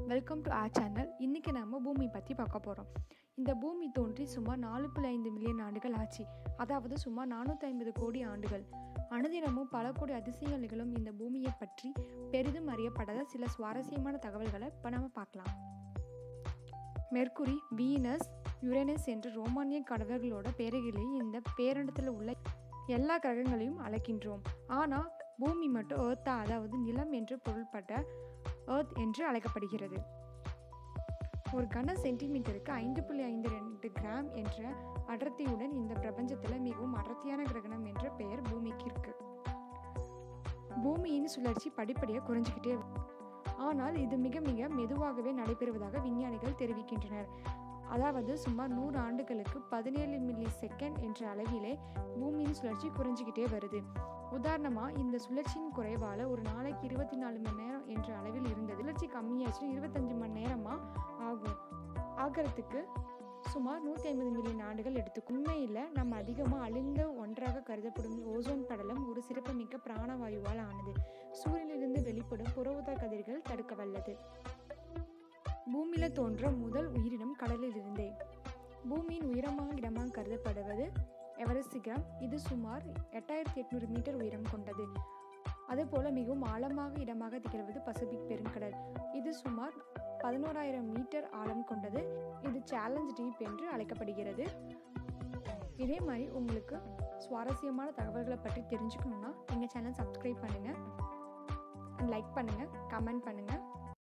Welcome to R channel இன்றைக்கி நம்ம பூமி பற்றி பார்க்க போகிறோம் இந்த பூமி தோன்றி சுமார் நாலு புள்ளி ஐந்து மில்லியன் ஆண்டுகள் ஆச்சு அதாவது சுமார் நானூற்றி ஐம்பது கோடி ஆண்டுகள் அனுதினமும் பல கோடி அதிசயங்கள் நிகழும் இந்த பூமியை பற்றி பெரிதும் அறியப்படாத சில சுவாரஸ்யமான தகவல்களை இப்போ நம்ம பார்க்கலாம் மெர்க்குரி வீனஸ் யுரேனஸ் என்ற ரோமானிய கடவுள்களோட பெயர்களில் இந்த பேரண்டத்தில் உள்ள எல்லா கிரகங்களையும் அழைக்கின்றோம் ஆனால் பூமி மட்டும் ஏர்த்தா அதாவது நிலம் என்று பொருள்பட்ட ஏர்த் என்று அழைக்கப்படுகிறது ஒரு கன சென்டிமீட்டருக்கு ஐந்து புள்ளி ஐந்து ரெண்டு கிராம் என்ற அடர்த்தியுடன் இந்த பிரபஞ்சத்தில் மிகவும் அடர்த்தியான கிரகணம் என்ற பெயர் பூமிக்கு இருக்கு பூமியின் சுழற்சி படிப்படியாக குறைஞ்சிக்கிட்டே வரும். ஆனால் இது மிக மிக மெதுவாகவே நடைபெறுவதாக விஞ்ஞானிகள் தெரிவிக்கின்றனர் அதாவது சுமார் நூறு ஆண்டுகளுக்கு பதினேழு மில்லி செகண்ட் என்ற அளவிலே பூமியின் சுழற்சி குறைஞ்சிக்கிட்டே வருது உதாரணமாக இந்த சுழற்சியின் குறைவால் ஒரு நாளைக்கு இருபத்தி நாலு மணி நேரம் என்ற அளவில் இருந்தது சுழற்சி கம்மியாச்சுன்னா இருபத்தஞ்சு மணி நேரமாக ஆகும் ஆகிறதுக்கு சுமார் நூற்றி ஐம்பது மில்லியன் ஆண்டுகள் எடுத்துக்கும் உண்மையில் நம்ம அதிகமாக அழிந்த ஒன்றாக கருதப்படும் ஓசோன் படலம் ஒரு சிறப்புமிக்க பிராணவாயுவால் ஆனது சூரியனிலிருந்து வெளிப்படும் புற ஊதா கதிர்கள் தடுக்க வல்லது பூமியில் தோன்ற முதல் உயிரினம் கடலில் இருந்தே பூமியின் உயரமான இடமாக கருதப்படுவது எவரெஸ்ட் சிகரம் இது சுமார் எட்டாயிரத்தி எட்நூறு மீட்டர் உயரம் கொண்டது அதுபோல மிகவும் ஆழமாக இடமாக திகழ்வது பசிபிக் பெருங்கடல் இது சுமார் பதினோராயிரம் மீட்டர் ஆழம் கொண்டது இது சேலஞ்ச் டீப் என்று அழைக்கப்படுகிறது இதே மாதிரி உங்களுக்கு சுவாரஸ்யமான தகவல்களை பற்றி தெரிஞ்சுக்கணுன்னா எங்கள் சேனல் சப்ஸ்கிரைப் பண்ணுங்கள் லைக் பண்ணுங்கள் கமெண்ட் பண்ணுங்கள்